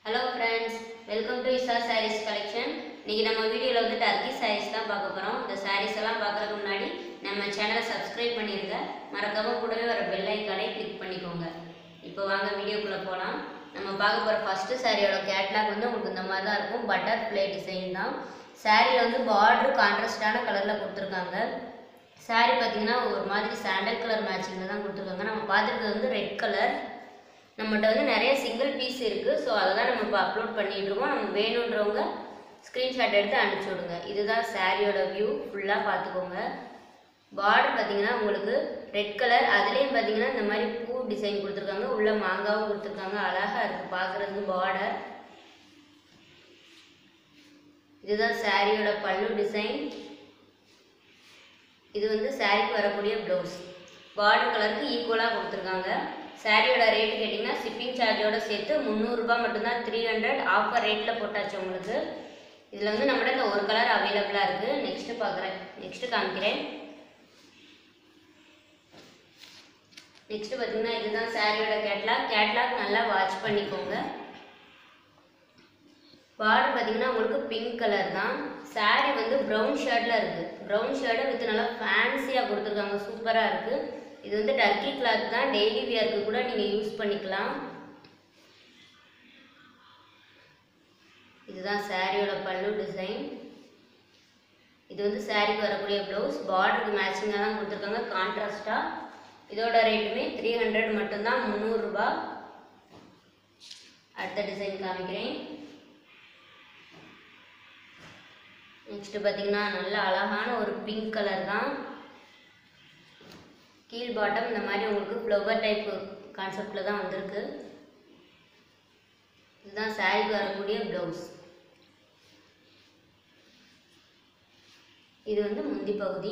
hello friends welcome to Isa sarees collection இன்னைக்கு நம்ம வீடியோவில் வந்து டர்க்கி சாரீஸ் தான் பார்க்க போகிறோம் இந்த சாரீஸ் எல்லாம் பார்க்கறதுக்கு முன்னாடி நம்ம சேனலை சப்ஸ்கிரைப் பண்ணிடுங்க மறக்காம கூடவே வர பெல் ஐக்கானே கிளிக் பண்ணிக்கோங்க இப்போ வாங்க வீடியோக்குள்ளே போகலாம் நம்ம பார்க்க போகிற ஃபஸ்ட்டு சாரியோட கேட்லாக் வந்து உங்களுக்கு இந்த மாதிரி தான் இருக்கும் பட்டர் ஃப்ளே டிசைன் தான் சாரியில் வந்து பார்டர் கான்ட்ராஸ்டான கலரில் கொடுத்துருக்காங்க சாரி பார்த்தீங்கன்னா ஒரு மாதிரி சாண்டல் கலர் மேட்சிங்கில் தான் கொடுத்துருக்காங்க நம்ம பார்த்துருக்கிறது வந்து ரெட் கலர் நம்மகிட்ட வந்து நிறைய சிங்கிள் பீஸ் இருக்குது ஸோ அதை தான் நம்ம இப்போ அப்லோட் பண்ணிட்டு இருக்கோம் நம்ம வேணுன்றவங்க ஸ்க்ரீன்ஷாட் எடுத்து அனுப்பிச்சி விடுங்க இதுதான் சாரியோட வியூ ஃபுல்லாக பார்த்துக்கோங்க பார்டர் பார்த்தீங்கன்னா உங்களுக்கு ரெட் கலர் அதுலேயும் பார்த்தீங்கன்னா இந்த மாதிரி பூ டிசைன் கொடுத்துருக்காங்க உள்ள மாங்காவும் கொடுத்துருக்காங்க அழகாக இருக்குது பார்க்குறதுக்கு பார்டர் இதுதான் சாரியோட பல்லு டிசைன் இது வந்து சாரிக்கு வரக்கூடிய ப்ளவுஸ் பார்டர் கலருக்கு ஈக்குவலாக கொடுத்துருக்காங்க சாரியோட ரேட்டு கேட்டிங்கன்னா ஷிப்பிங் சார்ஜோட சேர்த்து முந்நூறுரூபா மட்டும்தான் த்ரீ ஹண்ட்ரட் ஆஃபர் ரேட்டில் போட்டாச்சு உங்களுக்கு இதில் வந்து நம்மகிட்ட இந்த ஒரு கலர் அவைலபிளாக இருக்குது நெக்ஸ்ட்டு பார்க்குறேன் நெக்ஸ்ட்டு காமிக்கிறேன் நெக்ஸ்ட்டு பார்த்தீங்கன்னா இதுதான் சாரியோட கேட்லாக் கேட்லாக் நல்லா வாட்ச் பண்ணிக்கோங்க பார்டர் பார்த்தீங்கன்னா உங்களுக்கு பிங்க் கலர் தான் saree வந்து ப்ரௌன் ஷர்ட்டில் இருக்குது ப்ரௌன் ஷர்ட்டை வித் நல்லா ஃபேன்சியாக கொடுத்துருக்காங்க சூப்பராக இருக்குது இது வந்து டர்க்கி கிளாத் தான் டெய்லி வியருக்கு கூட நீங்கள் யூஸ் பண்ணிக்கலாம் இதுதான் சாரியோட பல்லு டிசைன் இது வந்து சாரிக்கு வரக்கூடிய ப்ளவுஸ் பார்டருக்கு மேட்சிங்காக தான் கொடுத்துருக்காங்க கான்ட்ராஸ்டாக இதோட ரேட்டுமே த்ரீ ஹண்ட்ரட் மட்டும்தான் முந்நூறுரூபா அடுத்த டிசைன் காமிக்கிறேன் நெக்ஸ்ட் பார்த்தீங்கன்னா நல்ல அழகான ஒரு பிங்க் கலர் தான் கீழ் பாட்டம் இந்த மாதிரி உங்களுக்கு ஃப்ளவர் டைப் கான்செப்டில் தான் வந்திருக்கு இதுதான் சாரிக்கு வரக்கூடிய ப்ளவுஸ் இது வந்து முந்தி பகுதி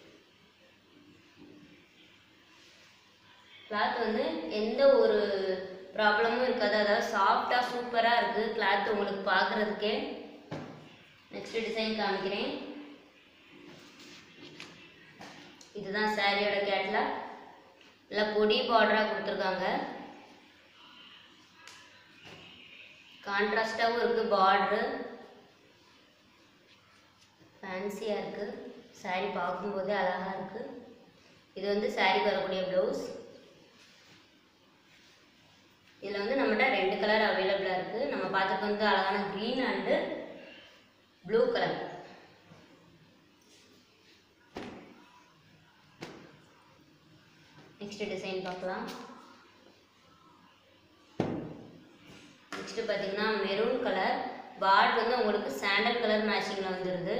கிளாத் வந்து எந்த ஒரு ப்ராப்ளமும் இருக்காது அதாவது சாஃப்டாக சூப்பராக இருக்குது கிளாத் உங்களுக்கு பார்க்குறதுக்கே நெக்ஸ்ட் டிசைன் காமிக்கிறேன் இதுதான் சாரியோட கேட்லாக் நல்லா பொடி பார்டராக கொடுத்துருக்காங்க கான்ட்ராஸ்டாகவும் இருக்குது பார்ட்ரு ஃபேன்சியாக இருக்குது சாரி பார்க்கும்போதே அழகாக இருக்குது இது வந்து சாரிக்கு வரக்கூடிய ப்ளவுஸ் இதில் வந்து நம்மகிட்ட ரெண்டு கலர் அவைலபிளாக இருக்குது நம்ம பார்த்துட்டு வந்து அழகான green and blue colour next design பார்க்கலாம் நெக்ஸ்ட் பார்த்தீங்கன்னா மெரூன் கலர் பார்ட் வந்து உங்களுக்கு சாண்டல் கலர் மேட்சிங்கில் வந்துடுது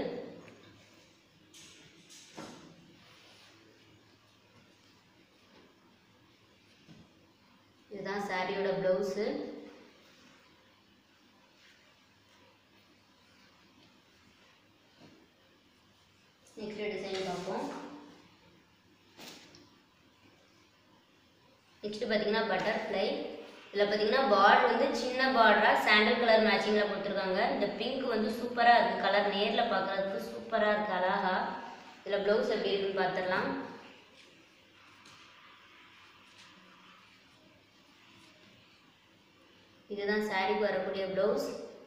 இதுதான் சாரியோட ப்ளவுஸு நெக்ஸ்ட் டிசைன் பார்ப்போம் நெக்ஸ்ட் பார்த்தீங்கன்னா பட்டர்ஃப்ளை இதில் பார்த்தீங்கன்னா பார்டர் வந்து சின்ன பார்டராக சாண்டல் கலர் மேட்சிங்கில் கொடுத்துருக்காங்க இந்த பிங்க் வந்து சூப்பராக இருக்குது கலர் நேரில் பார்க்குறதுக்கு சூப்பராக இருக்குது அழகா இதில் ப்ளவுஸ் எப்படி இருக்குன்னு பார்த்துடலாம் இதுதான் சாரிக்கு வரக்கூடிய ப்ளவுஸ்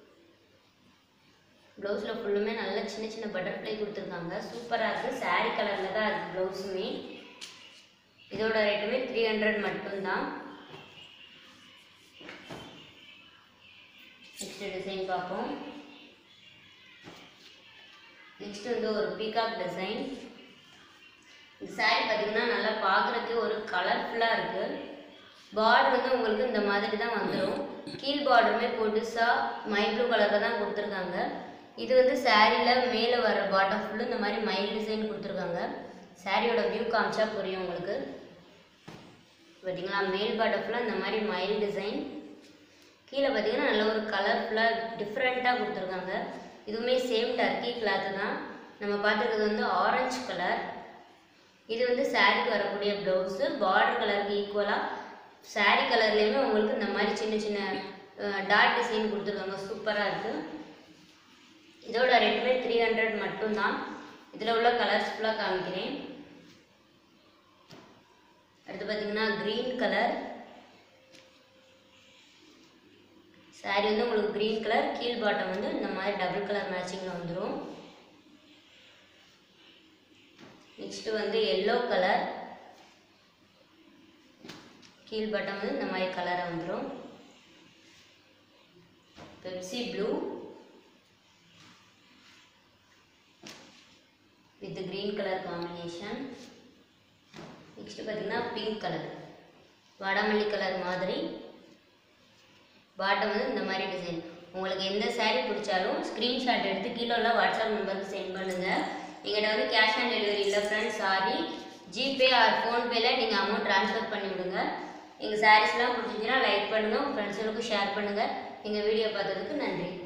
ப்ளவுஸில் ஃபுல்லுமே நல்ல சின்ன சின்ன பட்டர்ஃப்ளை கொடுத்துருக்காங்க சூப்பராக இருக்குது சாரீ கலரில் தான் இருக்குது ப்ளவுஸுமே இதோட ரேட்டுமே த்ரீ ஹண்ட்ரட் மட்டும்தான் நெக்ஸ்ட் டிசைன் பார்ப்போம் நெக்ஸ்ட் வந்து ஒரு பீகாக் டிசைன் இந்த சாரீ பார்த்தீங்கன்னா நல்லா பார்க்குறதுக்கு ஒரு கலர்ஃபுல்லாக இருக்குது பார்டர் வந்து உங்களுக்கு இந்த மாதிரி தான் வந்துடும் கீழ் பார்டருமே பொடுசாக மை ப்ளூ கலரில் தான் கொடுத்துருக்காங்க இது வந்து சாரியில் மேலே வர பாட்டம் ஃபுல்லு இந்த மாதிரி மயில் டிசைன் கொடுத்துருக்காங்க சாரியோட வியூ காமிச்சா புரியும் உங்களுக்கு பார்த்தீங்களா மேல் பாட்டம் ஃபுல்லாக இந்த மாதிரி மயில் டிசைன் கீழே பார்த்தீங்கன்னா நல்ல ஒரு கலர்ஃபுல்லாக டிஃப்ரெண்ட்டாக கொடுத்துருக்காங்க இதுவுமே சேம் டர்க்கி கிளாத்து தான் நம்ம பார்த்துருக்கிறது வந்து ஆரஞ்சு கலர் இது வந்து சாரிக்கு வரக்கூடிய ப்ளவுஸு பார்டர் கலருக்கு ஈக்குவலாக சாரீ கலர்லேயுமே உங்களுக்கு இந்த மாதிரி சின்ன சின்ன டாட் டிசைன் கொடுத்துருக்காங்க சூப்பராக இருக்குது இதோட ரேட்டுமே த்ரீ ஹண்ட்ரட் மட்டும்தான் இதில் உள்ள கலர்ஸ் ஃபுல்லாக காமிக்கிறேன் அடுத்து பார்த்தீங்கன்னா க்ரீன் கலர் saree வந்து உங்களுக்கு க்ரீன் கலர் கீழ் பாட்டம் வந்து இந்த மாதிரி டபுள் கலர் மேட்சிங்கில் வந்துடும் நெக்ஸ்ட் வந்து எல்லோ கலர் கீழ் பாட்டம் வந்து இந்த மாதிரி கலராக வந்துடும் Pepsi blue with green colour combination next பார்த்தீங்கன்னா பிங்க் கலர் வாடாமல்லி கலர் மாதிரி பாட்டம் வந்து இந்த மாதிரி டிசைன் உங்களுக்கு எந்த saree பிடிச்சாலும் ஸ்க்ரீன்ஷாட் எடுத்து கீழே உள்ள வாட்ஸ்அப் நம்பருக்கு சென்ட் பண்ணுங்கள் எங்கிட்ட வந்து கேஷ் ஆன் டெலிவரி இல்லை ஃப்ரெண்ட்ஸ் சாரி ஜிபே ஆர் ஃபோன்பேல நீங்கள் அமௌண்ட் ட்ரான்ஸ்ஃபர் பண்ணி விடுங்க எங்கள் சாரீஸ்லாம் பிடிச்சிருந்துச்சுன்னா லைக் பண்ணுங்கள் உங்கள் ஃப்ரெண்ட்ஸுகளுக்கும் ஷேர் பண்ணுங்கள் எங்கள் வீடியோ பார்த்ததுக்கு நன்றி